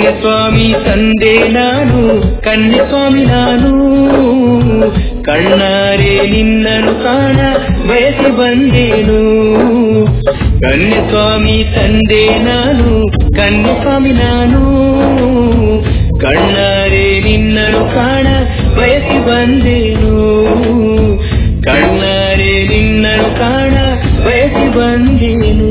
ಕನ್ಯಸ್ವಾಮಿ ತಂದೆ ನಾನು ಕನ್ಯಸ್ವಾಮಿ ನಾನು ಕಣ್ಣಾರೆ ನಿನ್ನನು ಕಾಣ ಬಯಸಿ ಬಂದೇನು ಕನ್ಯಸ್ವಾಮಿ ತಂದೆ ನಾನು ಕನ್ಯಸ್ವಾಮಿ ನಾನು ಕಣ್ಣಾರೆ ನಿನ್ನನು ಕಾಣ ಬಯಸಿ ಬಂದೇನು ಕಣ್ಣಾರೆ ನಿನ್ನನು ಕಾಣ ಬಯಸಿ ಬಂದೇನು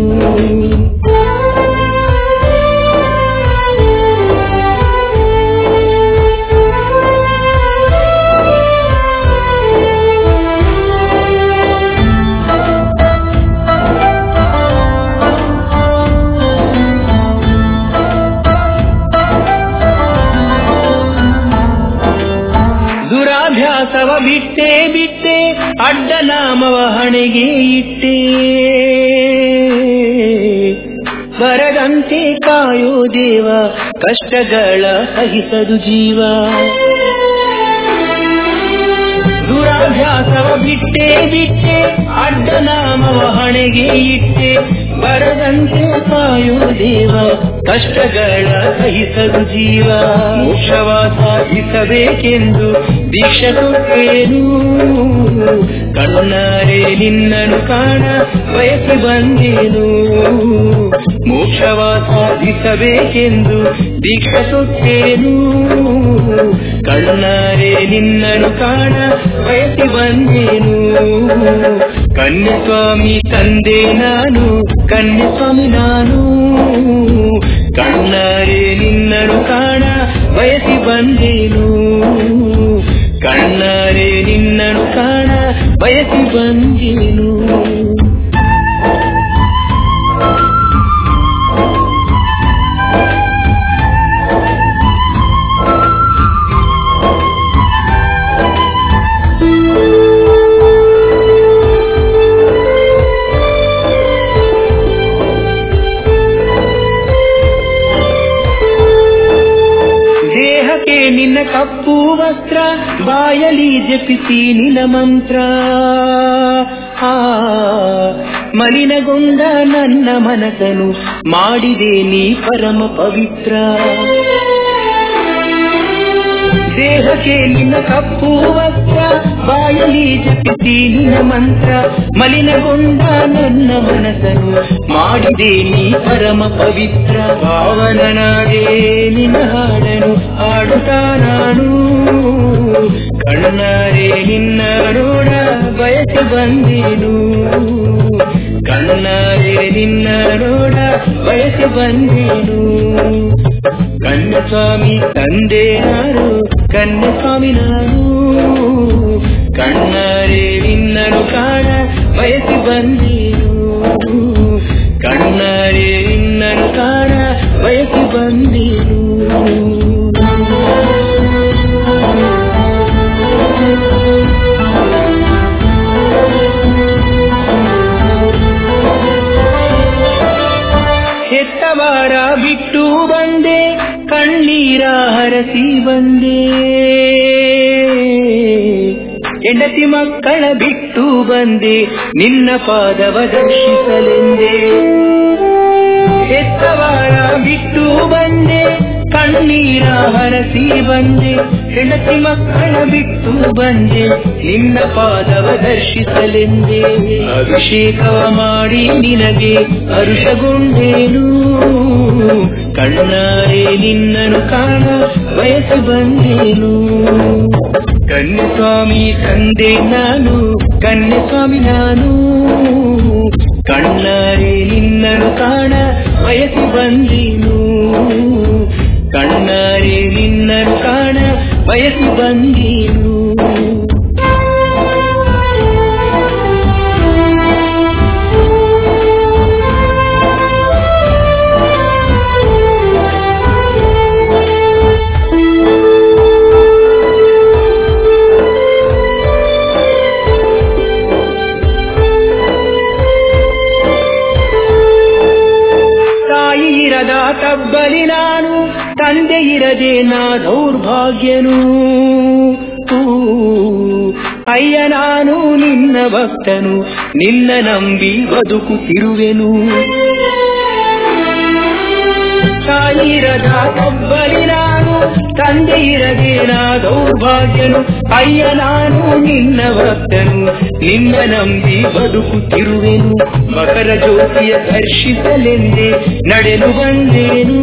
ದುರಾಭ್ಯಾಸವ ಬಿಟ್ಟೆ ಬಿಟ್ಟೆ ಅಡ್ಡ ನಾಮವ ಹಣೆಗೆ ಇಟ್ಟೆ ಬರದಂತೆ ಕಾಯೋ ದೇವ ಕಷ್ಟಗಳ ಸಹಿಸದು ಜೀವ ದುರಾಭ್ಯಾಸವ ಬಿಟ್ಟೆ ಬಿಟ್ಟೆ ಅಡ್ಡ ನಾಮವ ಹಣೆಗೆ ಇಟ್ಟೆ ಬರದಂತೆ ಕಾಯೋ ದೇವ ಕಷ್ಟಗಳ ಸಹಿಸದು ಜೀವ ಮೋಕ್ಷವ ಸಾಧಿಸಬೇಕೆಂದು ದೀಕ್ಷ ಕೊಟ್ಟೇನು ಕಣ್ಣಾರೆ ನಿನ್ನನು ಕಾಣ ಬಯಸಿ ಬಂದೇನು ಮೋಕ್ಷವ ಸಾಧಿಸಬೇಕೆಂದು ದೀಕ್ಷ ಕೊಟ್ಟೇನು ಕಣ್ಣಾರೆ ನಿನ್ನನು ಕಾಣ ಬಯಸಿ ಬಂದೇನು ಕನ್ಯಸ್ವಾಮಿ ತಂದೆ ನಾನು ಕನ್ಯಸ್ವಾಮಿ ನಾನು ಕಣ್ಣಾರೆ ನಿನ್ನನು ಕಾಣ ಬಯಸಿ ಬಂದೇನು ಕಣ್ಣಾರೆ ನಿನ್ನನು ಕಾಣ ಬಯಸಿ ಬಂದೇನು ದೇಹಕ್ಕೆ ನಿನ್ನ ಕಪ್ಪು ವಸ್ತ್ರ ಬಾಯಲಿ ಜಪಿಸಿ ನಿನ್ನ ಮಂತ್ರ ಆ ಮಲಿನಗೊಂಡ ನನ್ನ ಮನಸ್ಸನು ಮಾಡಿದೆ ನೀ ಪರಮ ಪವಿತ್ರ ದೇಹಕ್ಕೆ ನಿನ್ನ ಕಪ್ಪು ವಸ್ತ್ರ ಬಾಯಲಿ ಜಪಿಸಿ ನಿನ್ನ ಮಂತ್ರ ಮಲಿನಗೊಂಡ ನನ್ನ ಮನಸ್ಸನು ಮಾಡಿದೆ ನೀ ಪರಮ ಪವಿತ್ರ ಪಾವನನಾದೆ ನಿನ್ನ ಹಾಡನು ಹಾಡುತ್ತಾ ನಾನು ಕಣ್ಣಾರೆ ನಿನ್ನ ನೋಡ ಬಯಸಿ ಬಂದೇನು ಕಣ್ಣಾರೆ ನಿನ್ನ ನೋಡ ಬಯಸಿ ಬಂದೇನು ಕನ್ನಸ್ವಾಮಿ ತಂದೆ ನಾನು ಕನ್ನಸ್ವಾಮಿ ನಾನು ಕಣ್ಣಾರೆ ನಿನ್ನನು ಕಾಣ ಬಯಸಿ ಬಂದೇನು ಕಣ್ಣಾರೆ ನಿನ್ನನು ಕಾಣ ಬಯಸಿ ಬಂದೇನು ಹೆತ್ತವಾರ ಬಿಟ್ಟು ಬಂದೆ ಕಣ್ಣೀರ ಹರಸಿ ಬಂದೆ ಹೆಂಡತಿ ಮಕ್ಕಳ ಬಿಟ್ಟು ಬಂದೆ ನಿನ್ನ ಪಾದವ ದರ್ಶಿಸಲೆಂದೆ ಹೆತ್ತವಾರ ಬಿಟ್ಟು ಬಂದೆ ಕಣ್ಣೀರ ಹರಸಿ ಬಂದೆ ಹೆಂಡತಿ ಮಕ್ಕಳ ಬಿಟ್ಟು ಬಂದೆ ನಿನ್ನ ಪಾದವ ದರ್ಶಿಸಲೆಂದೆ ಅಭಿಷೇಕವ ಮಾಡಿ ನಿನಗೆ ಹರುಷಗೊಂಡೇನು ಕಣ್ಣಾರೆ ನಿನ್ನನು ಕಾಣ ಬಯಸಿ ಬಂದೇನು ಕನ್ಯಸ್ವಾಮಿ ತಂದೆ ನಾನು ಕನ್ಯಸ್ವಾಮಿ ನಾನು ಕಣ್ಣಾರೆ ನಿನ್ನನು ಕಾಣ ಬಯಸಿ ಬಂದೇನು ಕಣ್ಣಾರೆ ನಿನ್ನನು ಕಾಣ ಬಯಸಿ ಬಂದೇನು ತಾಯಿ ಇರದ ತಬ್ಬಲಿ ನಾನು ತಂದೆ ಇರದೆ ನಾ ದೌರ್ಭಾಗ್ಯನು ಊ, ಅಯ್ಯ ನಾನು ನಿನ್ನ ಭಕ್ತನು ನಿನ್ನ ನಂಬಿ ಬದುಕುತ್ತಿರುವೆನು ತಾಯಿ ತಾಯಿರದ ಕೊಬ್ಬರಿ ನಾನು ತಂದೆ ಇರದೆ ನಾ ದೌರ್ಭಾಗ್ಯನು ಅಯ್ಯ ನಾನು ನಿನ್ನ ಭಕ್ತನು ನಿನ್ನ ನಂಬಿ ಬದುಕುತ್ತಿರುವೆನು ಮಕರ ಜ್ಯೋತಿಯ ದರ್ಶಿಸಲೆಂದೇ ನಡೆದು ಬಂದೆನು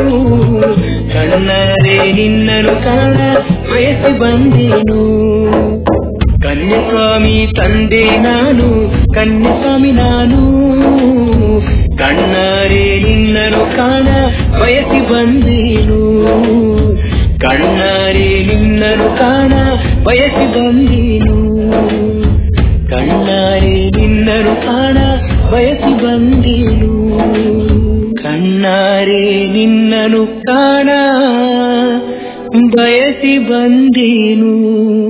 ಕಣ್ಣಾರೆ ನಿನ್ನನು ಕಾಣ ಬಯಸಿ ಬಂದೆನು ಕನ್ಯಸ್ವಾಮಿ ತಂದೆ ನಾನು ಕನ್ಯಸ್ವಾಮಿ ನಾನು ಕಣ್ಣಾರೆ ನಿನ್ನನು ಕಾಣ ಬಯಸಿ ಬಂದೇನು ಕಣ್ಣಾರೆ ನಿನ್ನನು ಕಾಣ ಬಯಸಿ ಬಂದೇನು ಕಣ್ಣಾರೆ ನಿನ್ನನು ಕಾಣ ಬಯಸಿ ಬಂದೇನು ಕಣ್ಣಾರೆ ನಿನ್ನನು ಕಾಣ ಬಯಸಿ ಬಂದೇನು